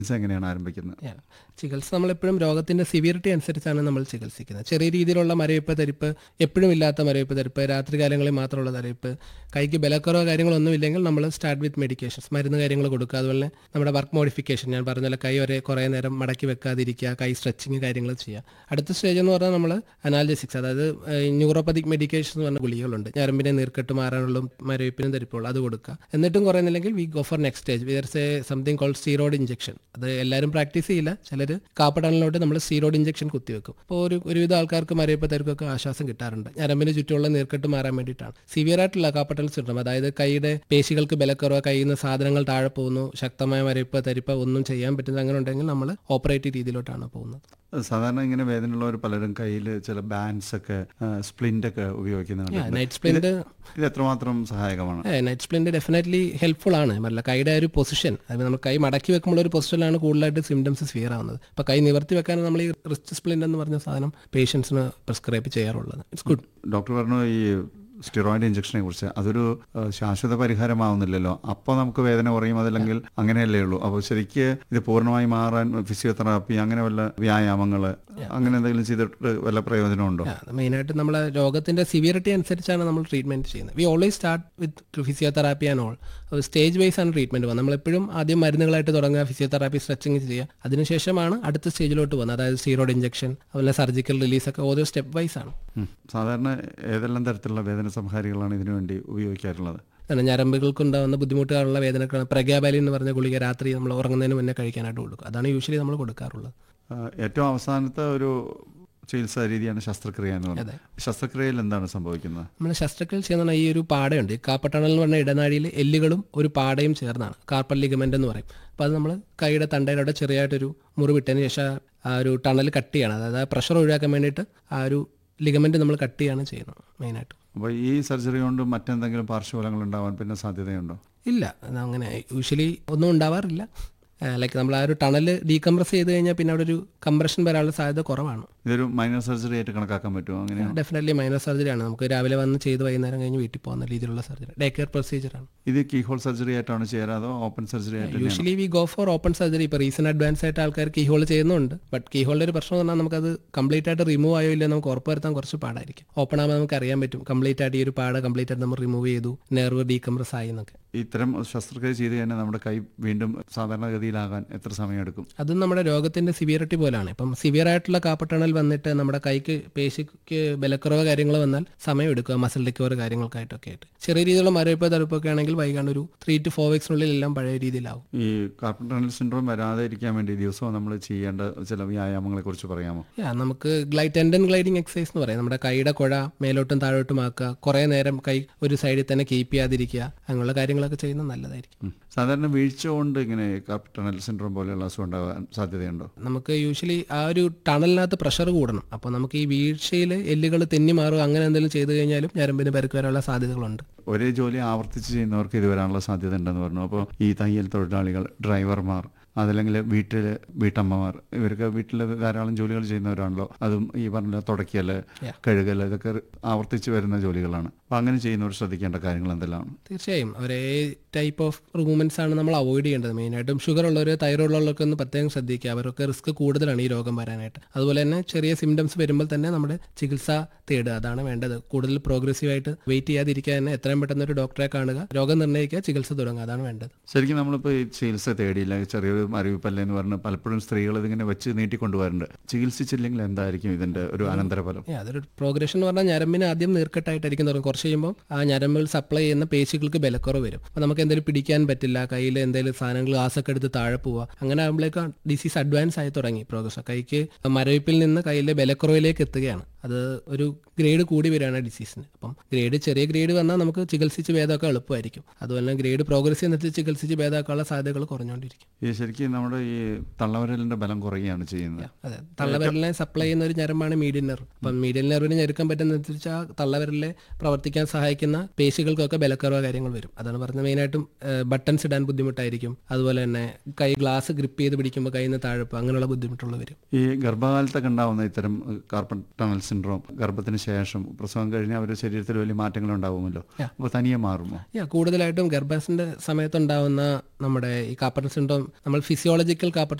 ചികിത്സ എങ്ങനെയാണ് ആരംഭിക്കുന്നത് Yeah. ചികിത്സ നമ്മളെപ്പോഴും രോഗത്തിന്റെ സിവിയറിറ്റി അനുസരിച്ചാണ് നമ്മൾ ചികിത്സിക്കുന്നത് ചെറിയ രീതിയിലുള്ള മരവിപ്പ് തരിപ്പ് എപ്പോഴും ഇല്ലാത്ത മരവിപ്പ് തരിപ്പ് രാത്രി കാലങ്ങളിൽ മാത്രമുള്ള തരിപ്പ് കൈക്ക് ബലക്കുറവോ കാര്യങ്ങളൊന്നും ഇല്ലെങ്കിൽ നമ്മൾ സ്റ്റാർട്ട് വിത്ത് മെഡിക്കേഷൻസ് മരുന്ന് കാര്യങ്ങൾ കൊടുക്കുക അതുപോലെ നമ്മുടെ വർക്ക് മോഡിഫിക്കേഷൻ ഞാൻ പറഞ്ഞ പോലെ കൈ ഒരേ കുറേ നേരം മടക്കി വെക്കാതിരിക്കുക കൈ സ്ട്രെച്ചിങ് കാര്യങ്ങൾ ചെയ്യുക അടുത്ത സ്റ്റേജ് എന്ന് പറഞ്ഞാൽ നമ്മൾ അനാൽജസിക്സ് അതായത് ന്യൂറോപ്പതിക് മെഡിക്കേഷൻ എന്ന് പറഞ്ഞ ഗുളികകളുണ്ട് ഞരമ്പിനെ നീർക്കെട്ട് മാറാനുള്ള മരവിപ്പിനും തരിപ്പുള്ള അത് കൊടുക്കുക എന്നിട്ടും കുറയുന്നില്ലെങ്കിൽ we go for next stage we use a something called steroid injection അത് എല്ലാവരും പ്രാക്ടീസ് ചെയ്യില്ല ചിലർ കാപ്പടണിലോട്ട് നമ്മൾ സ്റ്റീറോയിഡ് ഇഞ്ചക്ഷൻ കുത്തിവെക്കും അപ്പോൾ ഒരു ഒരുവിധ ആൾക്കാർക്ക് മരവിപ്പ് തരിക്കൊക്കെ ആശ്വാസം കിട്ടാറുണ്ട് ഞരമ്പിന് ചുറ്റുമുള്ള നീർക്കെട്ട് മാറാൻ വേണ്ടിയിട്ടാണ് സിവിയർ ആയിട്ടുള്ള കാപ്പട്ടൽ സിൻഡ്രോം അതായത് കൈയുടെ പേശികൾക്ക് ബലക്കുറവ് കയ്യിൽ നിന്ന് സാധനങ്ങൾ താഴെ പോകുന്നു ശക്തമായ മരവിപ്പ് തരിപ്പ് ഒന്നും ചെയ്യാൻ പറ്റുന്നത് അങ്ങനെ ഉണ്ടെങ്കിൽ നമ്മൾ ഓപ്പറേറ്റീവ് രീതിയിലോട്ടാണ് പോകുന്നത് സാധാരണ ഇങ്ങനെ വേദനയുള്ളവർ പലരും കയ്യിൽ ചില ബാൻഡ്സ് ഒക്കെ സ്പ്ലിന്റ് ഒക്കെ ഉപയോഗിക്കുന്നുണ്ട് നൈറ്റ് സ്പ്ലിന്റ് ഇത് എത്രമാത്രം സഹായകമാണ് നൈറ്റ് സ്പ്ലിന്റ് ഡെഫിനറ്റ്ലി ഹെൽപ്ഫുൾ ആണ് അല്ല കൈയുടെ ആ ഒരു പൊസിഷൻ അതായത് നമ്മൾ കൈ മടക്കി വെക്കുമ്പോൾ ഒരു പൊസിഷനിലാണ് കൂടുതലായിട്ട് സിംറ്റംസ് സ്വിയർ ആവുന്നത് അപ്പോൾ കൈ നിവർത്തി വെക്കാനാണ് നമ്മൾ ഈ റിസ്റ്റ് സ്പ്ലിന്റ് എന്ന് പറഞ്ഞ സാധനം പേഷ്യൻസിന് പ്രിസ്ക്രൈബ് ചെയ്യാറുള്ളത് ഇറ്റ്സ് ഗുഡ് ഡോക്ടർ പറഞ്ഞു ഈ സ്റ്റിറോയിഡ് ഇഞ്ചക്ഷനെ കുറിച്ച് അതൊരു ഏഹ്, ശാശ്വത പരിഹാരമാവുന്നില്ലല്ലോ അപ്പോൾ നമുക്ക് വേദന കുറയും അതല്ലെങ്കിൽ അങ്ങനെയല്ലേ ഉള്ളൂ അപ്പോൾ ശരിക്ക് ഇത് പൂർണ്ണമായി മാറാൻ ഫിസിയോതെറാപ്പി അങ്ങനെ വല്ല വ്യായാമങ്ങൾ അങ്ങനെ എന്തെങ്കിലും ചെയ്തിട്ട് വല്ല പ്രയോജനമുണ്ടോ മെയിനായിട്ട് നമ്മൾ രോഗത്തിന്റെ സിവിയറിറ്റി അനുസരിച്ചാണ് നമ്മൾ ട്രീറ്റ്മെന്റ് ചെയ്യുന്നത് we always start with physiotherapy and all stage wise ആണ് ട്രീറ്റ്മെന്റ് പോകുന്നത് നമ്മളെപ്പോഴും ആദ്യം മരുന്നുകളായിട്ട് തുടങ്ങുക ഫിസിയോതെറാപ്പി സ്ട്രെച്ചിങ് ചെയ്യുക അതിനുശേഷമാണ് അടുത്ത സ്റ്റേജിലോട്ട് പോകുന്നത് അതായത് സ്റ്റീറോയിഡ് ഇഞ്ചക്ഷൻ അതുപോലെ സർജിക്കൽ റിലീസ് ഒക്കെ ഓരോ സ്റ്റെപ്പ് വൈസ് ആണ് ഉം. സാധാരണ ഏതെല്ലാം തരത്തിലുള്ള വേദന സംഹാരികളാണ് ഇതിനു വേണ്ടി ഉപയോഗിക്കാറുള്ളത് കാരണം ഞരമ്പുകൾക്ക് ഉണ്ടാകുന്ന ബുദ്ധിമുട്ടുകളുള്ള വേദനക്കാണ് പ്രഗ്യാബാലി എന്ന് പറഞ്ഞ ഗുളിക രാത്രി നമ്മൾ ഉറങ്ങുന്നതിന് മുന്നേ കഴിക്കാനായിട്ട് കൊടുക്കും അതാണ് യൂഷ്വലി നമ്മൾ കൊടുക്കാറുള്ളത് ആ, ഏറ്റവും അവസാനത്തെ ഒരു ചികിത്സാ രീതിയാണ് ശസ്ത്രക്രിയ എന്ന് പറയുന്നത് ശസ്ത്രക്രിയയിൽ എന്താണ് സംഭവിക്കുന്നത് നമ്മൾ ശസ്ത്രക്രിയ ചെയ്യുന്ന ഈ ഒരു പാടയുണ്ട് ഈ കാപ്പട്ടണൽ എന്ന് പറഞ്ഞ ഇടനാഴിയിൽ എല്ലുകളും ഒരു പാടയും ചേർന്നാണ് കാർപ്പൽ ലിഗമെന്റ് എന്ന് പറയും അപ്പോൾ അത് നമ്മൾ കൈയുടെ തണ്ടയിലൂടെ ചെറിയായിട്ടൊരു മുറിവിട്ടതിന് ശേഷം ആ ഒരു ടണൽ കട്ട് ചെയ്യണം അതായത് ആ പ്രഷർ ഒഴിവാക്കാൻ വേണ്ടിയിട്ട് ആ ഒരു ലിഗമെന്റ് നമ്മൾ കട്ട് ചെയ്യാണ് ചെയ്യുന്നത് മെയിനായിട്ട് അപ്പോൾ ഈ സർജറി കൊണ്ട് മറ്റെന്തെങ്കിലും പാർശ്വഫലങ്ങൾ ഉണ്ടാവാൻ പിന്നെ സാധ്യതയുണ്ടോ ഇല്ല അത് അങ്ങനെ യൂഷ്വലി ഒന്നും ഉണ്ടാവാറില്ല ലൈക്ക് നമ്മൾ ആ ഒരു ടണൽ ഡീകംപ്രസ് ചെയ്ത് കഴിഞ്ഞാൽ പിന്നെ അവിടെ ഒരു കംപ്രഷൻ വരാനുള്ള സാധ്യത കുറവാണ് ഇതൊരു മൈനർ സർജറി ആയിട്ട് കണക്കാക്കാൻ പറ്റുമോ അങ്ങനെയാണ് ഡെഫിനറ്റ്ലി മൈനർ സർജറിയാണ് നമുക്ക് രാവിലെ വന്ന് ചെയ്ത് വൈകുന്നേരം കഴിഞ്ഞ് വീട്ടിൽ പോകുന്ന രീതിയിലുള്ള സർജറി ഡേ കെയർ പ്രൊസീജിയറാണ് ഇത് കീഹോൾ സർജറി ആയിട്ടാണ് ചെയ്യാറ് അതോ ഓപ്പൺ സർജറി ആയിട്ട് തന്നെയാണോ? Usually we go for open surgery ഇപ്പോൾ റീസെന്റ് അഡ്വാൻസ് ആയിട്ട് ആൾക്കാർ കീ ഹോൾ ചെയ്യുന്നുണ്ട് ബട്ട് കീ ഹോളിന്റെ ഒരു പ്രശ്നം എന്ന് പറഞ്ഞാൽ നമുക്കത് കംപ്ലീറ്റ് ആയിട്ട് റിമൂവ് ആയോ ഇല്ല നമുക്ക് ഉറപ്പുവരുത്താൻ കുറച്ച് പാടായിരിക്കും ഓപ്പൺ ആകുമ്പോൾ നമുക്ക് അറിയാൻ പറ്റും കംപ്ലീറ്റ് ആയിട്ട് ഈ ഒരു പാട് കംപ്ലീറ്റ് ആയിട്ട് നമ്മൾ റിമൂവ് ചെയ്തു നെർവ് ഡീകംപ്രസ് ആയി എന്നൊക്കെ ഇത്തരം ശസ്ത്രക്രിയ ചെയ്ത് കഴിഞ്ഞാൽ നമ്മുടെ കൈ വീണ്ടും സാധാരണഗതിയിലാകാൻ എത്ര സമയമെടുക്കും അതും നമ്മുടെ രോഗത്തിന്റെ സിവിയറിറ്റി പോലാണ് ഇപ്പം സിവിയർ ആയിട്ടുള്ള കാപ്പട്ടണൽ വന്നിട്ട് നമ്മുടെ കൈക്ക് പേശിക്ക് ബലക്കുറവ് കാര്യങ്ങൾ വന്നാൽ സമയം എടുക്കുക മസിൽ റിക്കവർ കാര്യങ്ങൾക്കായിട്ടൊക്കെ ആയിട്ട് ചെറിയ രീതിയിലുള്ള മരവിപ്പ് തടുപ്പൊക്കെ ആണെങ്കിൽ വൈകാണ്ട് ഒരു ത്രീ ടു ഫോർ വീക്സിനുള്ളിൽ എല്ലാം പഴയ രീതിയിലാവും ഈ കാർപ്പൻ ടണൽ സിൻഡ്രോം വരാതെ ഇരിക്കാൻ വേണ്ടി ദിവസവും നമ്മൾ ചെയ്യേണ്ട ചില വ്യായാമങ്ങളെ കുറിച്ച് പറയാമോ യാ നമുക്ക് ഗ്ലൈഡ് ടെൻഡൻ ഗ്ലൈഡിംഗ് എക്സസൈസ് എന്ന് പറയും നമ്മുടെ കൈയുടെ കുഴ മേലോട്ടും താഴോട്ടും ആക്കുക കുറേ നേരം കൈ ഒരു സൈഡിൽ തന്നെ കീപ്പ് ചെയ്യാതിരിക്കുക അങ്ങനെയുള്ള കാര്യങ്ങളൊക്കെ ചെയ്യുന്നത് നല്ലതായിരിക്കും ഉം. സാധാരണ വീഴ്ച കൊണ്ട് ഇങ്ങനെ കാർപ്പൻ ടണൽ സിൻഡ്രോം പോലെയുള്ള അസുഖം ഉണ്ടാകാൻ സാധ്യതയുണ്ടോ നമുക്ക് യൂഷ്വലി ആ ഒരു ടണലിനകത്ത് പ്രഷർ കൂടണം അപ്പോൾ നമുക്ക് ഈ വീഴ്ചയിൽ എല്ലുകൾ തെന്നി മാറുക അങ്ങനെ എന്തെങ്കിലും ചെയ്തു കഴിഞ്ഞാലും ഞരമ്പിന് പരുക്ക് വരാനുള്ള സാധ്യതകളുണ്ട് ഒരേ ജോലി ആവർത്തിച്ച് ചെയ്യുന്നവർക്ക് ഇത് വരാനുള്ള സാധ്യത ഉണ്ടെന്ന് പറഞ്ഞു അപ്പോൾ ഈ തയ്യൽ തൊഴിലാളികൾ ഡ്രൈവർമാർ അതല്ലെങ്കിൽ വീട്ടിൽ വീട്ടമ്മമാർ ഇവർക്ക് വീട്ടിൽ ധാരാളം ജോലികൾ ചെയ്യുന്നവരാണല്ലോ അതും ഈ പറഞ്ഞ തുടയ്ക്കൽ Yeah. കഴുകൽ ഇതൊക്കെ ആവർത്തിച്ച് വരുന്ന ജോലികളാണ് അപ്പോൾ അങ്ങനെ ചെയ്യുന്നവർ ശ്രദ്ധിക്കേണ്ട കാര്യങ്ങൾ എന്തെല്ലാമാണ് തീർച്ചയായും ഒരേ ടൈപ്പ് ഓഫ് മൂവ്മെന്റ്സ് ആണ് നമ്മൾ അവോയ്ഡ് ചെയ്യേണ്ടത് മെയിനായിട്ടും ഷുഗർ ഉള്ളവർ തൈറോയ്ഡ് ഉള്ളവർക്ക് ഒന്ന് പ്രത്യേകം ശ്രദ്ധിക്കുക അവർക്ക് റിസ്ക് കൂടുതലാണ് ഈ രോഗം വരാനായിട്ട് അതുപോലെ തന്നെ ചെറിയ സിംറ്റംസ് വരുമ്പോൾ തന്നെ നമ്മുടെ ചികിത്സ തേടുക അതാണ് വേണ്ടത് കൂടുതൽ പ്രോഗ്രസീവ് ആയിട്ട് വെയിറ്റ് ചെയ്യാതിരിക്കുക തന്നെ എത്രയും പെട്ടെന്ന് ഒരു ഡോക്ടറെ കാണുക രോഗം നിർണ്ണയിക്കുക ചികിത്സ തുടങ്ങുക അതാണ് വേണ്ടത് ശരിക്കും നമ്മളിപ്പോൾ ഈ ചികിത്സ തേടിയില്ല ചെറിയൊരു മരവിപ്പല്ല എന്ന് പറഞ്ഞ് പലപ്പോഴും സ്ത്രീകൾ ഇതിങ്ങനെ വെച്ച് നീട്ടിക്കൊണ്ടുവരുന്നുണ്ട് ചികിത്സിച്ചില്ലെങ്കിൽ എന്തായിരിക്കും ഇതിന്റെ ഒരു അനന്തരഫലം ഏ, അതൊരു പ്രോഗ്രഷൻ എന്ന് പറഞ്ഞാൽ ഞരമ്പിന് ആദ്യം നീർക്കെട്ടായിട്ടായിരിക്കും തുടങ്ങും കുറച്ച് കഴിയുമ്പോൾ ആ ഞരമ്പുകൾ സപ്ലൈ ചെയ്യുന്ന പേശികൾക്ക് ബലക്കുറവ് വരും അപ്പോൾ നമുക്ക് എന്തെങ്കിലും പിടിക്കാൻ പറ്റില്ല കയ്യിൽ എന്തെങ്കിലും സാധനങ്ങൾ ഗ്ലാസ്സൊക്കെ എടുത്ത് താഴെ പോവുക അങ്ങനെ ആകുമ്പോഴേക്കും ഡിസീസ് അഡ്വാൻസ് ആയി തുടങ്ങി പ്രോഗ്രസ് കൈക്ക് മരവിപ്പിൽ നിന്ന് കയ്യിലെ ബലക്കുറവിലേക്ക് എത്തുകയാണ് അത് ഒരു ഗ്രേഡ് കൂടി വരികയാണ് ഡിസീസിന് അപ്പം ഗ്രേഡ് ചെറിയ ഗ്രേഡ് വന്നാൽ നമുക്ക് ചികിത്സിച്ച് ഭേദമൊക്കെ എളുപ്പമായിരിക്കും അതുപോലെ ഗ്രേഡ് പ്രോഗ്രസ് ചെയ്യുന്നിടത്ത് ചികിത്സിച്ച് ഭേദമാക്കാനുള്ള സാധ്യതകൾ കുറഞ്ഞുകൊണ്ടിരിക്കും ഈ ശരിക്കും നമ്മുടെ ഈ തള്ളവരലിന്റെ ബലം കുറയുകയാണ് ചെയ്യുന്നത് അതെ തള്ളവിരലിനെ സപ്ലൈ ചെയ്യുന്ന ഒരു ഞരമ്പാണ് മീഡിയൻ നെർവ് അപ്പം മീഡിയൻ നെർവിന് ഞെരുക്കാൻ പറ്റുന്നതനുസരിച്ച് ആ തള്ളവിരലിനെ പ്രവർത്തിക്കാൻ സഹായിക്കുന്ന പേശികൾക്കൊക്കെ ബലക്കുറവ് കാര്യങ്ങൾ വരും അതാണ് പറഞ്ഞത് മെയിനായിട്ടും ബട്ടൺസ് ഇടാൻ ബുദ്ധിമുട്ടായിരിക്കും അതുപോലെ തന്നെ കൈ ഗ്ലാസ് ഗ്രിപ്പ് ചെയ്ത് പിടിക്കുമ്പോൾ കയ്യിൽ നിന്ന് താഴെപ്പ് അങ്ങനെയുള്ള ബുദ്ധിമുട്ടുള്ള വരും ഈ ഗർഭകാലത്തൊക്കെ ഉണ്ടാവുന്ന ഇത്തരം കാർപ്പൻ ടണൽ സിൻഡ്രോം ഗർഭത്തിന് ശേഷം പ്രസവം കഴിഞ്ഞ് അവരുടെ ശരീരത്തിൽ വലിയ മാറ്റങ്ങൾ ഉണ്ടാവുമല്ലോ അപ്പോൾ തനിയെ മാറുമോ യാ കൂടുതലായിട്ടും ഗർഭത്തിന്റെ സമയത്തുണ്ടാവുന്ന നമ്മുടെ ഈ കാപ്പർ സിൻഡ്രോം നമ്മൾ ഫിസിയോളജിക്കൽ കാപ്പർ